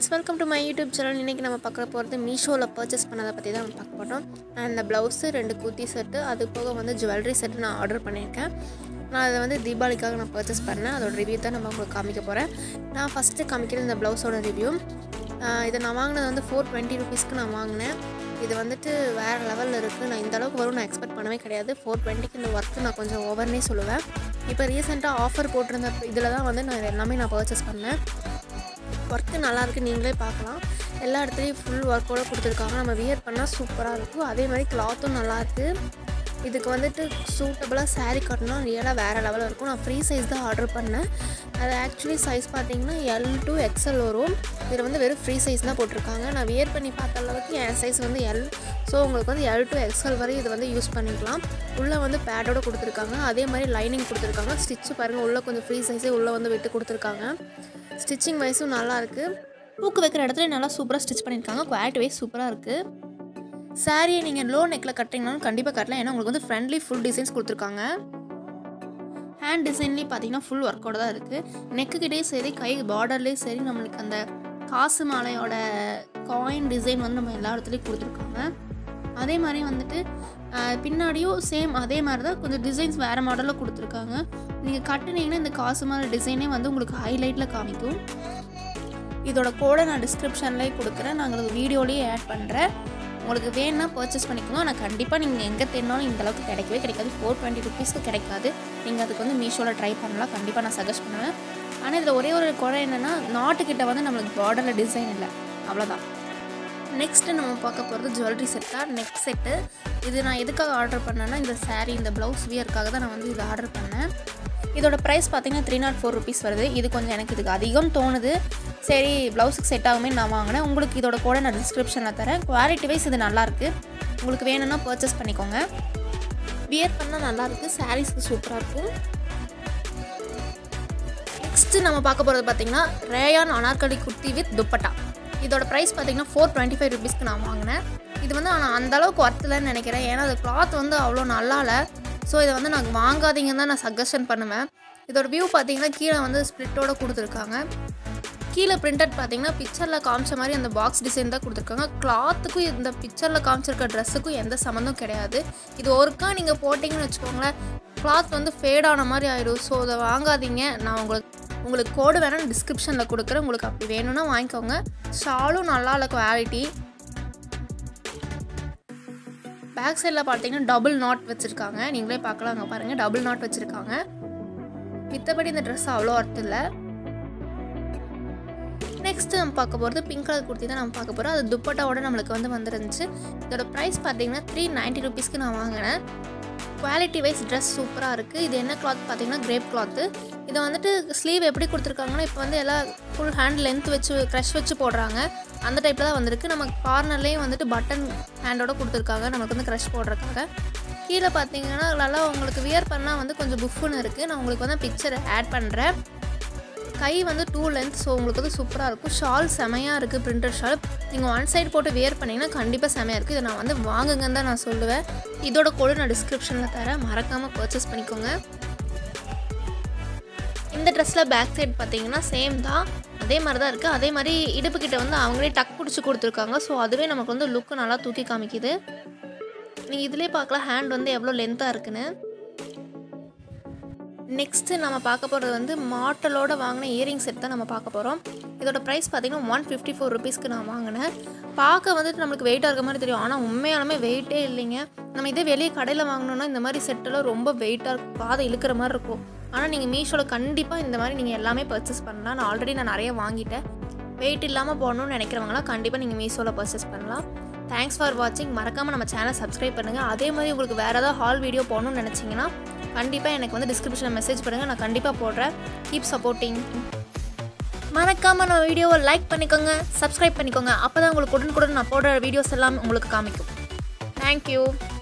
friends welcome to my YouTube channel இன்றைக்கி நம்ம பார்க்க போகிறது மீஷோவில் பர்ச்சேஸ் பண்ணதை பற்றி தான் நம்ம பார்க்க போகிறோம் நான் இந்த ப்ளவுஸு ரெண்டு குர்த்தி செட்டு அது போக வந்து ஜுவல்லரி செட்டு நான் ஆர்டர் பண்ணியிருக்கேன் நான் அதை வந்து தீபாவளிக்காக நான் பர்ச்சேஸ் பண்ணேன் அதோட ரிவ்யூ தான் நம்ம உங்களுக்கு காமிக்க போகிறேன் நான் ஃபஸ்ட்டு காமிக்கிறது இந்த ப்ளவுஸோட ரிவ்யூ இதை நான் வாங்கினது வந்து ஃபோர் டுவெண்ட்டி ருபீஸ்க்கு நான் வாங்கினேன் இது வந்துட்டு வேறு லெவலில் இருக்குது நான் இந்த அளவுக்கு வரும் நான் எக்ஸ்பெக்ட் பண்ணவே கிடையாது ஃபோர் டுவெண்ட்டிக்கு இந்த ஒர்க்கு நான் கொஞ்சம் ஓவர்னே சொல்லுவேன் இப்போ ரீசெண்டாக ஆஃபர் போட்டிருந்த இதில் தான் வந்து நான் எல்லாமே நான் பர்ச்சேஸ் பண்ணேன் ஒர்க்கு நல்லாயிருக்கு நீங்களே பார்க்கலாம் எல்லா இடத்துலையும் ஃபுல் ஒர்க்கோட கொடுத்துருக்காங்க நம்ம வியர் பண்ணால் சூப்பராக இருக்கும் அதே மாதிரி கிளாத்தும் நல்லாயிருக்கு இதுக்கு வந்துட்டு சூட்டபுளாக saree கட்டினா ரியலாக வேறு லெவலில் இருக்கும் நான் ஃப்ரீ சைஸ் தான் ஆர்டர் பண்ணேன் அது ஆக்சுவலி சைஸ் பார்த்தீங்கன்னா எல் டு எக்ஸல் வரும் இதில் வந்து வெறும் ஃப்ரீ சைஸ் தான் போட்டிருக்காங்க நான் வியர் பண்ணி பார்த்த அளவுக்கு என் சைஸ் வந்து எல் ஸோ உங்களுக்கு வந்து எல் டு எக்ஸல் வரை இது வந்து யூஸ் பண்ணிக்கலாம் உள்ளே வந்து பேடோட கொடுத்துருக்காங்க அதே மாதிரி லைனிங் கொடுத்துருக்காங்க ஸ்டிச்சு பாருங்கள் உள்ளே கொஞ்சம் ஃப்ரீ சைஸே உள்ளே வந்து விட்டு கொடுத்துருக்காங்க ஸ்டிச்சிங் வைஸும் நல்லா இருக்குது பூக்கு வைக்கிற இடத்துல நல்லா சூப்பராக ஸ்டிச் பண்ணியிருக்காங்க குவாலிட்டி வைஸ் சூப்பராக இருக்குது சாரியை நீங்கள் லோ நெக்கில் கட்டிங்கனாலும் கண்டிப்பாக கட்டலாம் ஏன்னா உங்களுக்கு வந்து ஃப்ரெண்ட்லி ஃபுல் டிசைன்ஸ் கொடுத்துருக்காங்க ஹேண்ட் டிசைன்லேயும் பார்த்தீங்கன்னா ஃபுல் ஒர்க்கோட தான் இருக்குது நெக்குக்கிட்டேயும் சரி கை பார்டர்லேயும் சரி நம்மளுக்கு அந்த காசு மாலையோட காயின் டிசைன் வந்து நம்ம எல்லா இடத்துலையும் கொடுத்துருக்காங்க அதே மாதிரி வந்துட்டு ஆஹ், பின்னாடியும் சேம் அதே மாதிரி தான் கொஞ்சம் டிசைன்ஸ் வேறு மாடலில் கொடுத்துருக்காங்க நீங்கள் கட்டுனீங்கன்னா இந்த காசு மாலை டிசைனே வந்து உங்களுக்கு ஹைலைட்டில் காமிக்கும் இதோட கோடை நான் டிஸ்கிரிப்ஷன்லேயே கொடுக்குறேன் நான் உங்களுக்கு வீடியோலேயே ஆட் பண்ணுறேன் உங்களுக்கு வேணும்னா பர்ச்சேஸ் பண்ணிக்கோங்க ஆனால் கண்டிப்பாக நீங்கள் எங்கே தேடினாலும் இந்த அளவுக்கு கிடைக்கவே கிடைக்காது ஃபோர் டுவெண்ட்டி ருபீஸ்க்கு கிடைக்காது நீங்கள் அதுக்கு வந்து மீஷோவில் ட்ரை பண்ணலாம் கண்டிப்பாக நான் சஜஸ்ட் பண்ணுவேன் ஆனால் இதில் ஒரே ஒரு குறை என்னென்னா நாட்டுக்கிட்ட வந்து நம்மளுக்கு பார்டரில் டிசைன் இல்லை அவ்வளோதான் நெக்ஸ்ட்டு நம்ம பார்க்க போகிறது ஜுவல்லரி செட்டா நெக் செட்டு இது நான் எதுக்காக ஆர்டர் பண்ணேன்னா இந்த saree இந்த ப்ளவுஸ் வியருக்காக தான் நான் வந்து இது ஆர்டர் பண்ணேன் இதோட ப்ரைஸ் பார்த்தீங்கன்னா த்ரீ நாட் ஃபோர் ருபீஸ் வருது இது கொஞ்சம் எனக்கு இதுக்கு அதிகம் தோணுது சரி ப்ளவுஸுக்கு செட் ஆகுமே நான் வாங்கினேன் உங்களுக்கு இதோட கூட நான் டிஸ்கிரிப்ஷனில் தரேன் குவாலிட்டி வைஸ் இது நல்லாயிருக்கு உங்களுக்கு வேணும்னா பர்ச்சேஸ் பண்ணிக்கோங்க வியர் பண்ணால் நல்லாயிருக்கு சாரீஸ்க்கு சூப்பராக இருக்கும் நெக்ஸ்ட்டு நம்ம பார்க்க போகிறது பார்த்தீங்கன்னா ரேயான் அனார்கலி குர்த்தி வித் துப்பட்டா இதோட ப்ரைஸ் பார்த்தீங்கன்னா ஃபோர் டுவெண்ட்டி ஃபைவ் ருபீஸ்க்கு நான் வாங்கினேன் இது வந்து ஆனால் அந்த அளவுக்கு ஒர்த்துலன்னு நினைக்கிறேன் ஏன்னா அது கிளாத் வந்து அவ்வளோ நல்லா இல்லை ஸோ இதை வந்து நான் வாங்காதீங்கன்னு தான் நான் சஜஷன் பண்ணுவேன் இதோட வியூ பார்த்தீங்கன்னா கீழே வந்து ஸ்ப்ளிட்டோட கொடுத்துருக்காங்க கீழே பிரிண்டட் பார்த்தீங்கன்னா பிக்சரில் காமிச்ச மாதிரி அந்த பாக்ஸ் டிசைன் தான் கொடுத்துருக்காங்க கிளாத்துக்கும் இந்த பிக்சரில் காமிச்சிருக்க ட்ரெஸ்ஸுக்கும் எந்த சம்மந்தம் கிடையாது இது ஒருக்கா நீங்கள் போட்டிங்கன்னு வச்சுக்கோங்களேன் கிளாத் வந்து ஃபேட் ஆன மாதிரி ஆயிடும் ஸோ அதை வாங்காதீங்க நான் உங்களுக்கு உங்களுக்கு கோடு வேணால் டிஸ்கிரிப்ஷனில் கொடுக்குறேன் உங்களுக்கு அப்படி வேணும்னா வாங்கிக்கோங்க ஷாலும் நல்லா இல்லை குவாலிட்டி பேக் சைடில் பார்த்தீங்கன்னா டபுள் நாட் வச்சுருக்காங்க நீங்களே பார்க்கலாம் அங்கே பாருங்கள் டபுள் நாட் வச்சுருக்காங்க மித்தபடி இந்த ட்ரெஸ் அவ்வளோ அர்த்தம் இல்லை நெக்ஸ்ட்டு நம்ம பார்க்க போகிறது பிங்க் கலர் குர்த்தி தான் நம்ம பார்க்க போகிறோம் அது துப்பட்டாவோட நம்மளுக்கு வந்து வந்துருந்துச்சு இதோட ப்ரைஸ் பார்த்தீங்கன்னா த்ரீ நைன்ட்டி ருபீஸ்க்கு நான் வாங்கினேன் குவாலிட்டி வைஸ் ட்ரெஸ் சூப்பராக இருக்குது இது என்ன கிளாத் பார்த்தீங்கன்னா கிரேப் கிளாத்து இதை வந்துட்டு ஸ்லீவ் எப்படி கொடுத்துருக்காங்கன்னா இப்போ வந்து எல்லாம் ஃபுல் ஹேண்ட் லென்த் வச்சு க்ரஷ் வச்சு போடுறாங்க அந்த டைப்பில் தான் வந்திருக்கு நம்ம கார்னர்லேயும் வந்துட்டு பட்டன் ஹேண்டோட கொடுத்துருக்காங்க நமக்கு வந்து க்ரஷ் போடுறதுக்காக கீழே பார்த்தீங்கன்னா நல்லா உங்களுக்கு வியர் பண்ணால் வந்து கொஞ்சம் புஃப்னு இருக்குது நான் உங்களுக்கு வந்து பிக்சர் ஆட் பண்ணுறேன் கை வந்து டூ லென்த் ஸோ உங்களுக்கு வந்து சூப்பராக இருக்கும் ஷால் செமையாக இருக்குது பிரிண்டட் ஷால் நீங்கள் ஒன் சைடு போட்டு வியர் பண்ணிங்கன்னா கண்டிப்பாக செமையாக இருக்குது இதை நான் வந்து வாங்குங்கன்னு தான் நான் சொல்லுவேன் இதோட கூட நான் டிஸ்கிரிப்ஷனில் தரேன் மறக்காமல் பர்ச்சேஸ் பண்ணிக்கோங்க இந்த ட்ரெஸ்ஸில் பேக் சைடு பார்த்தீங்கன்னா சேம் தான் அதே மாதிரி தான் இருக்குது அதே மாதிரி இடுப்பு கிட்ட வந்து அவங்களே டக் பிடிச்சி கொடுத்துருக்காங்க ஸோ அதுவே நமக்கு வந்து லுக்கு நல்லா தூக்கி காமிக்குது நீங்கள் இதிலே பார்க்கலாம் ஹேண்ட் வந்து எவ்வளோ லென்த்தாக இருக்குன்னு நெக்ஸ்ட்டு நம்ம பார்க்க போகிறது வந்து மாட்டலோட வாங்கின இயரிங் செட் தான் நம்ம பார்க்க போகிறோம் இதோட ப்ரைஸ் பார்த்தீங்கன்னா ஒன் ஃபிஃப்டி ஃபோர் ருபீஸ்க்கு நான் வாங்கினேன் பார்க்க வந்துட்டு நம்மளுக்கு வெயிட்டாக இருக்க மாதிரி தெரியும் ஆனால் உண்மையாலுமே வெயிட்டே இல்லைங்க நம்ம இதே வெளியே கடையில் வாங்கினோன்னா இந்த மாதிரி செட்டெல்லாம் ரொம்ப வெயிட்டாக இருக்கும் பாதை இழுக்கிற மாதிரி இருக்கும் ஆனால் நீங்கள் மீஷோவில் கண்டிப்பாக இந்த மாதிரி நீங்கள் எல்லாமே பர்ச்சேஸ் பண்ணலாம் நான் ஆல்ரெடி நான் நிறைய வாங்கிட்டேன் வெயிட் இல்லாமல் போடணும்னு நினைக்கிறவங்களாம் கண்டிப்பாக நீங்கள் மீஷோவில் பர்ச்சேஸ் பண்ணலாம் தேங்க்ஸ் ஃபார் வாட்சிங் மறக்காமல் நம்ம சேனலை சப்ஸ்கிரைப் பண்ணுங்கள் அதே மாதிரி உங்களுக்கு வேறு ஏதாவது ஹால் வீடியோ போடணும்னு நினச்சிங்கன்னா கண்டிப்பாக எனக்கு வந்து டிஸ்கிரிப்ஷனில் மெசேஜ் பண்ணுங்கள் நான் கண்டிப்பாக போடுறேன் கீப் சப்போர்ட்டிங் மறக்காமல் நம்ம வீடியோவை லைக் பண்ணிக்கோங்க சப்ஸ்கிரைப் பண்ணிக்கோங்க அப்போ தான் உங்களுக்கு உடனுக்குடன் நான் போடுற வீடியோஸ் எல்லாம் உங்களுக்கு காமிக்கும் தேங்க்யூ